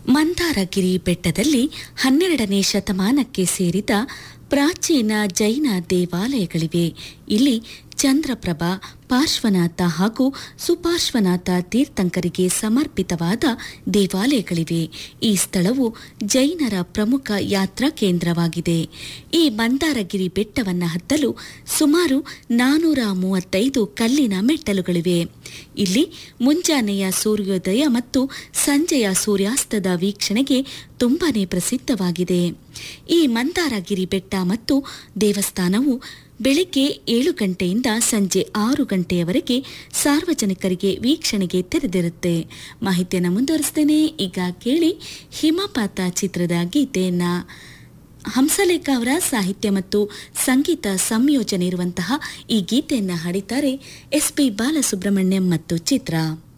ಮಂದಾರಗಿರಿ ಬೆಟ್ಟದಲ್ಲಿ ಹನ್ನೆರಡನೇ ಶತಮಾನಕ್ಕೆ ಸೇರಿದ ಪ್ರಾಚೀನ ಜೈನ ದೇವಾಲಯಗಳಿವೆ ಇಲ್ಲಿ ಚಂದ್ರಪ್ರಭಾ ಪಾರ್ಶ್ವನಾಥ ಹಾಗೂ ಸುಪಾರ್ಶ್ವನಾಥ ತೀರ್ಥಂಕರಿಗೆ ಸಮರ್ಪಿತವಾದ ದೇವಾಲಯಗಳಿವೆ ಈ ಸ್ಥಳವು ಜೈನರ ಪ್ರಮುಖ ಯಾತ್ರಾ ಕೇಂದ್ರವಾಗಿದೆ ಈ ಮಂದಾರಗಿರಿ ಬೆಟ್ಟವನ್ನು ಹತ್ತಲು ಸುಮಾರು ನಾನೂರ ಮೂವತ್ತೈದು ಕಲ್ಲಿನ ಮೆಟ್ಟಲುಗಳಿವೆ ಇಲ್ಲಿ ಮುಂಜಾನೆಯ ಸೂರ್ಯೋದಯ ಮತ್ತು ಸಂಜೆಯ ಸೂರ್ಯಾಸ್ತದ ವೀಕ್ಷಣೆಗೆ ತುಂಬಾನೇ ಪ್ರಸಿದ್ಧವಾಗಿದೆ ಈ ಮಂದಾರಗಿರಿ ಬೆಟ್ಟ ಮತ್ತು ದೇವಸ್ಥಾನವು ಬೆಳಿಗ್ಗೆ ಏಳು ಗಂಟೆಯಿಂದ ಸಂಜೆ ಆರು ಗಂಟೆಯವರೆಗೆ ಸಾರ್ವಜನಿಕರಿಗೆ ವೀಕ್ಷಣೆಗೆ ತೆರೆದಿರುತ್ತೆ ಮಾಹಿತಿಯನ್ನು ಮುಂದುವರಿಸ್ತೇನೆ ಈಗ ಕೇಳಿ ಹಿಮಪಾತ ಚಿತ್ರದ ಗೀತೆಯನ್ನ ಹಂಸಲೇಖ ಅವರ ಸಾಹಿತ್ಯ ಮತ್ತು ಸಂಗೀತ ಸಂಯೋಜನೆ ಇರುವಂತಹ ಈ ಗೀತೆಯನ್ನ ಹಾಡಿದ್ದಾರೆ ಎಸ್ ಪಿ ಬಾಲಸುಬ್ರಹ್ಮಣ್ಯಂ ಮತ್ತು ಚಿತ್ರ